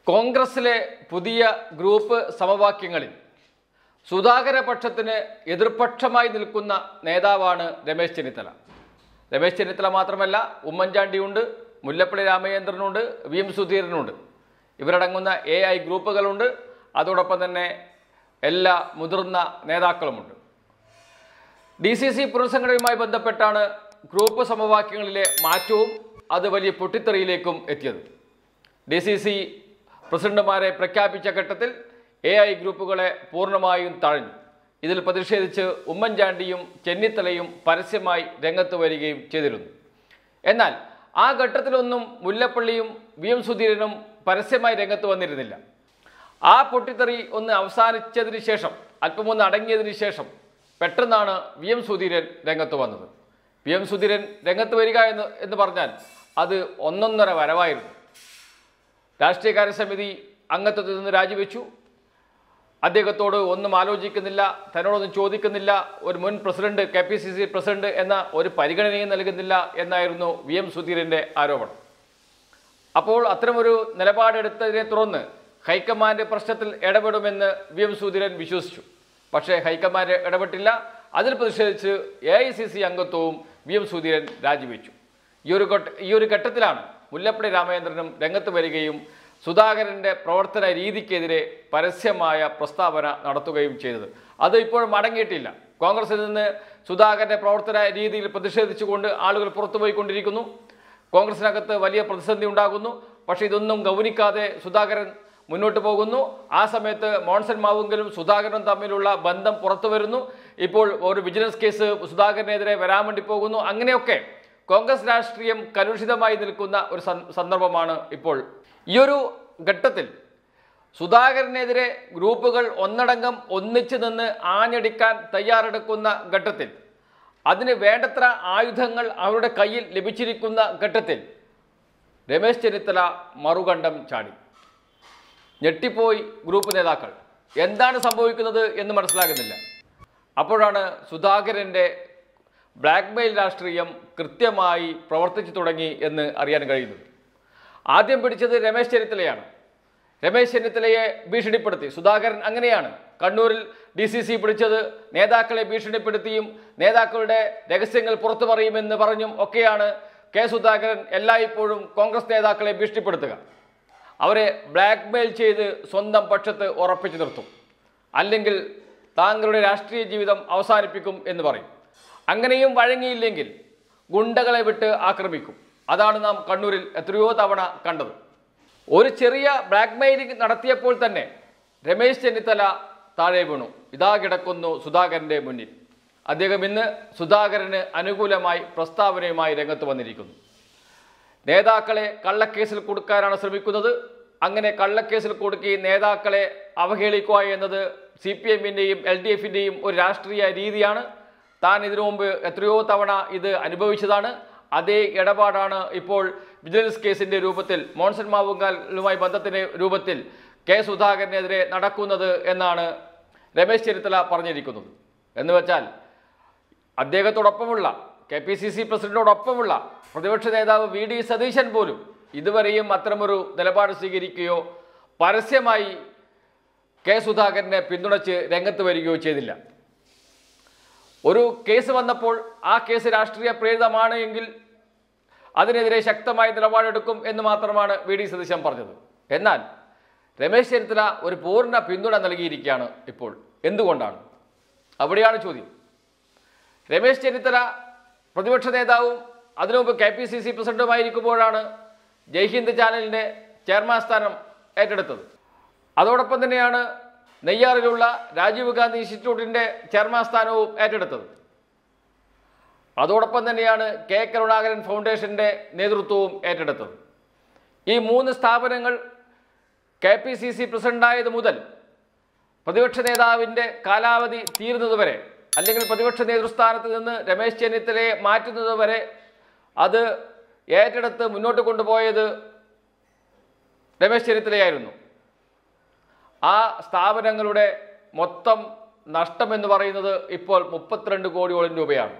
കോൺഗ്രസിലെ പുതിയ ഗ്രൂപ്പ് സമവാക്യങ്ങളിൽ സുധാകര പക്ഷത്തിന് എതിർപക്ഷമായി നിൽക്കുന്ന നേതാവാണ് രമേശ് ചെന്നിത്തല രമേശ് ചെന്നിത്തല മാത്രമല്ല ഉമ്മൻചാണ്ടിയുണ്ട് മുല്ലപ്പള്ളി രാമചന്ദ്രനുണ്ട് വി എം സുധീരനുണ്ട് ഇവരടങ്ങുന്ന എ ഐ ഗ്രൂപ്പുകളുണ്ട് അതോടൊപ്പം തന്നെ എല്ലാ മുതിർന്ന നേതാക്കളുമുണ്ട് ഡി സി സി പുനഃസംഘടനയുമായി ബന്ധപ്പെട്ടാണ് ഗ്രൂപ്പ് സമവാക്യങ്ങളിലെ മാറ്റവും അത് വലിയ പൊട്ടിത്തെറിയിലേക്കും എത്തിയത് ഡി സി സി പ്രസിഡന്റുമാരെ പ്രഖ്യാപിച്ച ഘട്ടത്തിൽ എ ഐ ഗ്രൂപ്പുകളെ പൂർണ്ണമായും തഴഞ്ഞു ഇതിൽ പ്രതിഷേധിച്ച് ഉമ്മൻചാണ്ടിയും ചെന്നിത്തലയും പരസ്യമായി രംഗത്ത് വരികയും ചെയ്തിരുന്നു എന്നാൽ ആ ഘട്ടത്തിലൊന്നും മുല്ലപ്പള്ളിയും വി എം സുധീരനും പരസ്യമായി രംഗത്ത് വന്നിരുന്നില്ല ആ പൊട്ടിത്തെറി ഒന്ന് അവസാനിച്ചതിന് ശേഷം അല്പമൊന്ന് അടങ്ങിയതിന് ശേഷം പെട്ടെന്നാണ് വി എം സുധീരൻ രംഗത്ത് വന്നത് വി എം സുധീരൻ രംഗത്ത് വരിക എന്ന് എന്ന് പറഞ്ഞാൽ അത് ഒന്നൊന്നര വരവായിരുന്നു രാഷ്ട്രീയകാര്യ സമിതി അംഗത്വത്തിൽ നിന്ന് രാജിവെച്ചു അദ്ദേഹത്തോട് ഒന്നും ആലോചിക്കുന്നില്ല തന്നോടൊന്നും ചോദിക്കുന്നില്ല ഒരു മുൻ president K P C C president എന്ന ഒരു പരിഗണനയും നൽകുന്നില്ല എന്നായിരുന്നു വി എം സുധീരൻ്റെ ആരോപണം അപ്പോൾ അത്തരമൊരു നിലപാടെടുത്തതിനെ തുടർന്ന് ഹൈക്കമാൻഡ് പ്രശ്നത്തിൽ ഇടപെടുമെന്ന് വി എം സുധീരൻ വിശ്വസിച്ചു പക്ഷേ ഹൈക്കമാൻഡ് ഇടപെട്ടില്ല അതിൽ പ്രതിഷേധിച്ച് എ ഐ സി സി അംഗത്വവും വി എം സുധീരൻ രാജിവെച്ചു ഈ ഒരു ഘട്ട ഈ ഒരു ഘട്ടത്തിലാണ് മുല്ലപ്പള്ളി രാമചന്ദ്രനും രംഗത്ത് വരികയും സുധാകരൻ്റെ പ്രവർത്തന രീതിക്കെതിരെ പരസ്യമായ പ്രസ്താവന നടത്തുകയും ചെയ്തത് അത് ഇപ്പോഴും അടങ്ങിയിട്ടില്ല കോൺഗ്രസിൽ നിന്ന് സുധാകരൻ്റെ പ്രവർത്തന രീതിയിൽ പ്രതിഷേധിച്ചുകൊണ്ട് ആളുകൾ പുറത്തുപോയിക്കൊണ്ടിരിക്കുന്നു കോൺഗ്രസിനകത്ത് വലിയ പ്രതിസന്ധി ഉണ്ടാകുന്നു പക്ഷേ ഇതൊന്നും ഗൗനിക്കാതെ സുധാകരൻ മുന്നോട്ട് പോകുന്നു ആ സമയത്ത് മോൺസൺ മാവുങ്കലും സുധാകരനും തമ്മിലുള്ള ബന്ധം പുറത്തു വരുന്നു ഇപ്പോൾ ഒരു വിജിലൻസ് കേസ് സുധാകരനെതിരെ വരാൻ വേണ്ടി പോകുന്നു അങ്ങനെയൊക്കെ കോൺഗ്രസ് രാഷ്ട്രീയം കലുഷിതമായി നിൽക്കുന്ന ഒരു സന്ദ- സന്ദർഭമാണ് ഇപ്പോൾ ഈ ഒരു ഘട്ടത്തിൽ സുധാകരനെതിരെ ഗ്രൂപ്പുകൾ ഒന്നടങ്കം ഒന്നിച്ചു നിന്ന് ആഞ്ഞടിക്കാൻ തയ്യാറെടുക്കുന്ന ഘട്ടത്തിൽ അതിന് വേണ്ടത്ര ആയുധങ്ങൾ അവരുടെ കയ്യിൽ ലഭിച്ചിരിക്കുന്ന ഘട്ടത്തിൽ രമേശ് ചെന്നിത്തല മറുകണ്ഠം ചാടി ഞെട്ടിപ്പോയി ഗ്രൂപ്പ് നേതാക്കൾ എന്താണ് സംഭവിക്കുന്നത് എന്ന് മനസ്സിലാകുന്നില്ല അപ്പോഴാണ് സുധാകരൻ്റെ ബ്ലാക്ക്മെയിൽ രാഷ്ട്രീയം കൃത്യമായി പ്രവർത്തിച്ചു തുടങ്ങി എന്ന് അറിയാൻ കഴിയുന്നത് ആദ്യം പിടിച്ചത് രമേശ് ചെന്നിത്തലയാണ് രമേശ് ചെന്നിത്തലയെ ഭീഷണിപ്പെടുത്തി സുധാകരൻ അങ്ങനെയാണ് കണ്ണൂരിൽ ഡി സി സി പിടിച്ചത് നേതാക്കളെ ഭീഷണിപ്പെടുത്തിയും നേതാക്കളുടെ രഹസ്യങ്ങൾ പുറത്തു പറയുമെന്ന് പറഞ്ഞും ഒക്കെയാണ് കെ സുധാകരൻ എല്ലായ്പ്പോഴും കോൺഗ്രസ് നേതാക്കളെ ഭീഷണിപ്പെടുത്തുക അവരെ ബ്ലാക്ക്മെയിൽ ചെയ്ത് സ്വന്തം പക്ഷത്ത് ഉറപ്പിച്ചു നിർത്തും അല്ലെങ്കിൽ താങ്കളുടെ രാഷ്ട്രീയ ജീവിതം അവസാനിപ്പിക്കും എന്ന് പറയും അങ്ങനെയും വഴങ്ങിയില്ലെങ്കിൽ ഗുണ്ടകളെ വിട്ട് ആക്രമിക്കും അതാണ് നാം കണ്ണൂരിൽ എത്രയോ തവണ കണ്ടത് ഒരു ചെറിയ ബ്ലാക്ക്മെയിലിംഗ് നടത്തിയപ്പോൾ തന്നെ രമേശ് ചെന്നിത്തല താഴെ വീണു ഇതാ കിടക്കുന്നു സുധാകരൻ്റെ മുന്നിൽ അദ്ദേഹം ഇന്ന് സുധാകരന് അനുകൂലമായി പ്രസ്താവനയുമായി രംഗത്ത് വന്നിരിക്കുന്നു നേതാക്കളെ കള്ളക്കേസിൽ കൊടുക്കാനാണ് ശ്രമിക്കുന്നത് അങ്ങനെ കള്ളക്കേസിൽ കൊടുക്കി നേതാക്കളെ അവഹേളിക്കുക എന്നത് സി പി എമ്മിൻ്റെയും എൽ ഡി എഫിൻ്റെയും ഒരു രാഷ്ട്രീയ രീതിയാണ് താൻ ഇതിനു മുമ്പ് എത്രയോ തവണ ഇത് അനുഭവിച്ചതാണ് അതേ ഇടപാടാണ് ഇപ്പോൾ വിജിലൻസ് കേസിൻ്റെ രൂപത്തിൽ മോൺസൺ മാവുങ്കാലുമായി ബന്ധത്തിൻ്റെ രൂപത്തിൽ കെ സുധാകരനെതിരെ നടക്കുന്നത് എന്നാണ് രമേശ് ചെന്നിത്തല പറഞ്ഞിരിക്കുന്നത് എന്ന് വെച്ചാൽ അദ്ദേഹത്തോടൊപ്പമുള്ള കെ പി സി സി പ്രസിഡന്റിനോടൊപ്പമുള്ള പ്രതിപക്ഷ നേതാവ് വി ഡി സതീശൻ പോലും ഇതുവരെയും അത്തരമൊരു നിലപാട് സ്വീകരിക്കുകയോ പരസ്യമായി കെ സുധാകരനെ പിന്തുണച്ച് രംഗത്ത് വരികയോ ചെയ്തില്ല ഒരു കേസ് വന്നപ്പോൾ ആ കേസ് രാഷ്ട്രീയ പ്രേരിതമാണ് എങ്കിൽ അതിനെതിരെ ശക്തമായ നിലപാടെടുക്കും എന്ന് മാത്രമാണ് വി ഡി സതീശൻ പറഞ്ഞത് എന്നാൽ രമേശ് ചെന്നിത്തല ഒരു പൂർണ്ണ പിന്തുണ നൽകിയിരിക്കുകയാണ് ഇപ്പോൾ എന്തുകൊണ്ടാണ് അവിടെയാണ് ചോദ്യം രമേശ് ചെന്നിത്തല പ്രതിപക്ഷ നേതാവും അതിനു മുമ്പ് കെ പി സി സി പ്രസിഡന്റുമായിരിക്കുമ്പോഴാണ് ജയ്ഹിന്ദ് ചാനലിൻ്റെ ചെയർമാൻ സ്ഥാനം ഏറ്റെടുത്തത് അതോടൊപ്പം തന്നെയാണ് നെയ്യാറിലുള്ള രാജീവ് ഗാന്ധി ഇൻസ്റ്റിറ്റ്യൂട്ടിൻ്റെ ചെയർമാൻ സ്ഥാനവും ഏറ്റെടുത്തത് അതോടൊപ്പം തന്നെയാണ് കെ കരുണാകരൻ ഫൗണ്ടേഷൻ്റെ നേതൃത്വവും ഏറ്റെടുത്തത് ഈ മൂന്ന് സ്ഥാപനങ്ങൾ കെ പി സി സി പ്രസിഡന്റായത് മുതൽ പ്രതിപക്ഷ നേതാവിൻ്റെ കാലാവധി തീരുന്നതുവരെ അല്ലെങ്കിൽ പ്രതിപക്ഷ നേതൃസ്ഥാനത്ത് നിന്ന് രമേശ് ചെന്നിത്തലയെ മാറ്റുന്നതുവരെ അത് ഏറ്റെടുത്ത് മുന്നോട്ട് കൊണ്ടുപോയത് രമേശ് ചെന്നിത്തലയായിരുന്നു ആ സ്ഥാപനങ്ങളുടെ മൊത്തം നഷ്ടം എന്ന് പറയുന്നത് ഇപ്പോൾ മുപ്പത്തിരണ്ട് കോടിയോളം രൂപയാണ്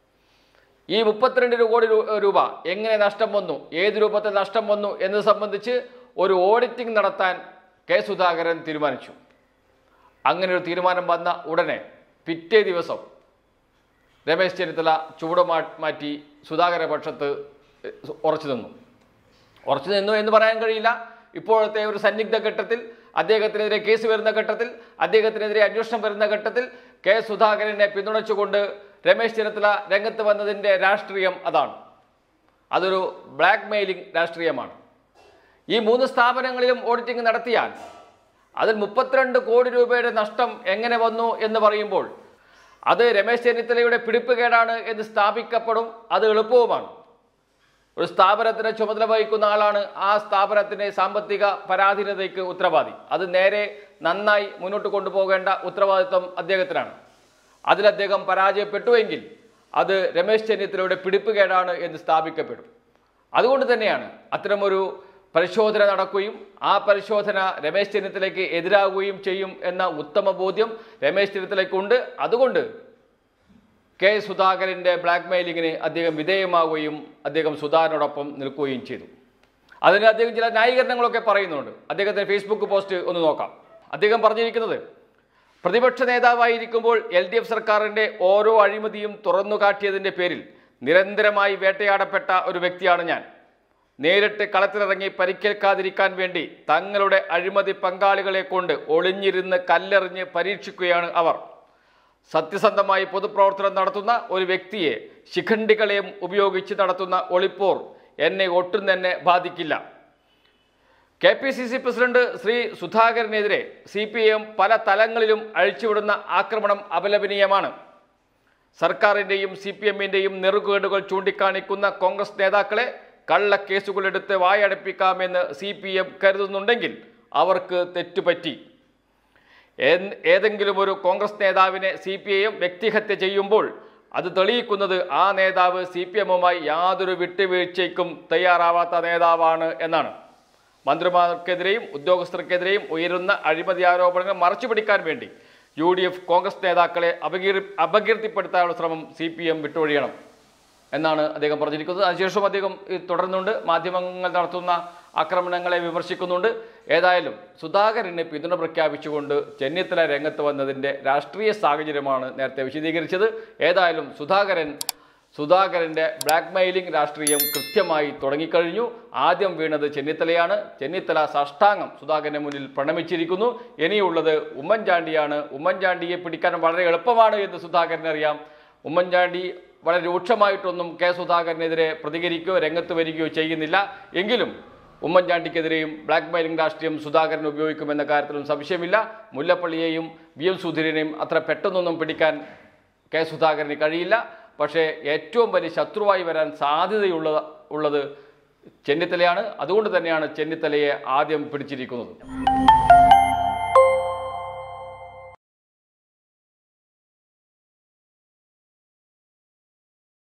ഈ മുപ്പത്തിരണ്ട് കോടി രൂ- രൂപ എങ്ങനെ നഷ്ടം വന്നു ഏത് രൂപത്തിൽ നഷ്ടം വന്നു എന്നത് സംബന്ധിച്ച് ഒരു ഓഡിറ്റിംഗ് നടത്താൻ കെ സുധാകരൻ തീരുമാനിച്ചു അങ്ങനെ ഒരു തീരുമാനം വന്ന ഉടനെ പിറ്റേ ദിവസം രമേശ് ചെന്നിത്തല ചുവട് മാ- മാറ്റി സുധാകര പക്ഷത്ത് ഉറച്ചു നിന്നു ഉറച്ചു നിന്നു എന്ന് പറയാൻ കഴിയില്ല ഇപ്പോഴത്തെ ഒരു സന്നിഗ്ധ ഘട്ടത്തിൽ അദ്ദേഹത്തിനെതിരെ കേസ് വരുന്ന ഘട്ടത്തിൽ അദ്ദേഹത്തിനെതിരെ അന്വേഷണം വരുന്ന ഘട്ടത്തിൽ കെ സുധാകരനെ പിന്തുണച്ചുകൊണ്ട് രമേശ് ചെന്നിത്തല രംഗത്ത് വന്നതിൻ്റെ രാഷ്ട്രീയം അതാണ് അതൊരു ബ്ലാക്ക് മെയിലിംഗ് രാഷ്ട്രീയമാണ് ഈ മൂന്ന് സ്ഥാപനങ്ങളിലും ഓഡിറ്റിംഗ് നടത്തിയാൽ അതിൽ മുപ്പത്തിരണ്ട് കോടി രൂപയുടെ നഷ്ടം എങ്ങനെ വന്നു എന്ന് പറയുമ്പോൾ അത് രമേശ് ചെന്നിത്തലയുടെ പിടിപ്പുകേടാണ് എന്ന് സ്ഥാപിക്കപ്പെടും അത് എളുപ്പവുമാണ് ഒരു സ്ഥാപനത്തിന് ചുമതല വഹിക്കുന്ന ആളാണ് ആ സ്ഥാപനത്തിന്റെ സാമ്പത്തിക പരാധീനതയ്ക്ക് ഉത്തരവാദി അത് നേരെ നന്നായി മുന്നോട്ട് കൊണ്ടുപോകേണ്ട ഉത്തരവാദിത്വം അദ്ദേഹത്തിനാണ് അതിൽ അദ്ദേഹം പരാജയപ്പെട്ടുവെങ്കിൽ അത് രമേശ് ചെന്നിത്തലയുടെ പിടിപ്പുകേടാണ് എന്ന് സ്ഥാപിക്കപ്പെടും അതുകൊണ്ട് തന്നെയാണ് അത്തരമൊരു പരിശോധന നടക്കുകയും ആ പരിശോധന രമേശ് ചെന്നിത്തലയ്ക്ക് എതിരാകുകയും ചെയ്യും എന്ന ഉത്തമ ബോധ്യം രമേശ് ചെന്നിത്തലയ്ക്കുണ്ട് അതുകൊണ്ട് കെ സുധാകരൻ്റെ ബ്ലാക്ക് മെയിലിങ്ങിന് അദ്ദേഹം വിധേയമാവുകയും അദ്ദേഹം സുധാകരനോടൊപ്പം നിൽക്കുകയും ചെയ്തു അതിന് അദ്ദേഹം ചില ന്യായീകരണങ്ങളൊക്കെ പറയുന്നുണ്ട് അദ്ദേഹത്തിൻ്റെ ഫേസ്ബുക്ക് പോസ്റ്റ് ഒന്ന് നോക്കാം അദ്ദേഹം പറഞ്ഞിരിക്കുന്നത് പ്രതിപക്ഷ നേതാവായിരിക്കുമ്പോൾ എൽ ഡി എഫ് സർക്കാരിൻ്റെ ഓരോ അഴിമതിയും തുറന്നു കാട്ടിയതിൻ്റെ പേരിൽ നിരന്തരമായി വേട്ടയാടപ്പെട്ട ഒരു വ്യക്തിയാണ് ഞാൻ നേരിട്ട് കളത്തിലിറങ്ങി പരിക്കേൽക്കാതിരിക്കാൻ വേണ്ടി തങ്ങളുടെ അഴിമതി പങ്കാളികളെ കൊണ്ട് ഒളിഞ്ഞിരുന്ന് കല്ലെറിഞ്ഞ് പരീക്ഷിക്കുകയാണ് അവർ സത്യസന്ധമായി പൊതുപ്രവർത്തനം നടത്തുന്ന ഒരു വ്യക്തിയെ ശിഖണ്ഡികളെയും ഉപയോഗിച്ച് നടത്തുന്ന ഒളിപ്പോർ എന്നെ ഒട്ടും തന്നെ ബാധിക്കില്ല K P C C president Shri സുധാകരനെതിരെ സി പി എം പല തലങ്ങളിലും അഴിച്ചുവിടുന്ന ആക്രമണം അപലപനീയമാണ് സർക്കാരിൻ്റെയും സി പി എമ്മിൻ്റെയും നെറുകേടുകൾ ചൂണ്ടിക്കാണിക്കുന്ന കോൺഗ്രസ് നേതാക്കളെ കള്ളക്കേസുകളെടുത്ത് വായടപ്പിക്കാമെന്ന് സി പി എം കരുതുന്നുണ്ടെങ്കിൽ അവർക്ക് തെറ്റുപറ്റി ഏൻ- ഏതെങ്കിലും ഒരു കോൺഗ്രസ് നേതാവിനെ സി പി ഐ എം വ്യക്തിഹത്യ ചെയ്യുമ്പോൾ അത് തെളിയിക്കുന്നത് ആ നേതാവ് സി പി എമ്മുമായി യാതൊരു വിട്ടുവീഴ്ചയ്ക്കും തയ്യാറാവാത്ത നേതാവാണ് എന്നാണ് മന്ത്രിമാർക്കെതിരെയും ഉദ്യോഗസ്ഥർക്കെതിരെയും ഉയരുന്ന അഴിമതി ആരോപണങ്ങൾ മറച്ചുപിടിക്കാൻ വേണ്ടി യു ഡി എഫ് കോൺഗ്രസ് നേതാക്കളെ അപകീർ അപകീർത്തിപ്പെടുത്താനുള്ള ശ്രമം സി പി എം വിട്ടൊഴിയണം എന്നാണ് അദ്ദേഹം പറഞ്ഞിരിക്കുന്നത് അതിനുശേഷം അദ്ദേഹം ഈ തുടർന്നുണ്ട് മാധ്യമങ്ങൾ നടത്തുന്ന ആക്രമണങ്ങളെ വിമർശിക്കുന്നുണ്ട് ഏതായാലും സുധാകരന് പിന്തുണ പ്രഖ്യാപിച്ചുകൊണ്ട് ചെന്നിത്തല രംഗത്ത് വന്നതിൻ്റെ രാഷ്ട്രീയ സാഹചര്യമാണ് നേരത്തെ വിശദീകരിച്ചത് ഏതായാലും സുധാകരൻ സുധാകരൻ്റെ ബ്ലാക്ക് മെയിലിംഗ് രാഷ്ട്രീയം കൃത്യമായി തുടങ്ങിക്കഴിഞ്ഞു ആദ്യം വീണത് ചെന്നിത്തലയാണ് ചെന്നിത്തല സാഷ്ടാംഗം സുധാകരന് മുന്നിൽ പ്രണമിച്ചിരിക്കുന്നു ഇനിയുള്ളത് ഉമ്മൻചാണ്ടിയാണ് ഉമ്മൻചാണ്ടിയെ പിടിക്കാൻ വളരെ എളുപ്പമാണ് എന്ന് സുധാകരന് അറിയാം ഉമ്മൻചാണ്ടി വളരെ രൂക്ഷമായിട്ടൊന്നും കെ സുധാകരനെതിരെ പ്രതികരിക്കുകയോ രംഗത്ത് വരികയോ ചെയ്യുന്നില്ല എങ്കിലും ഉമ്മൻചാണ്ടിക്കെതിരെയും ബ്ലാക്ക് മെയിലിംഗ് രാഷ്ട്രീയം സുധാകരൻ ഉപയോഗിക്കുമെന്ന കാര്യത്തിലും സംശയമില്ല മുല്ലപ്പള്ളിയെയും വി എം സുധീരനെയും അത്ര പെട്ടെന്നൊന്നും പിടിക്കാൻ കെ സുധാകരന് കഴിയില്ല പക്ഷേ ഏറ്റവും വലിയ ശത്രുവായി വരാൻ സാധ്യതയുള്ള ഉള്ളത് ചെന്നിത്തലയാണ് അതുകൊണ്ട് തന്നെയാണ് ചെന്നിത്തലയെ ആദ്യം പിടിച്ചിരിക്കുന്നത്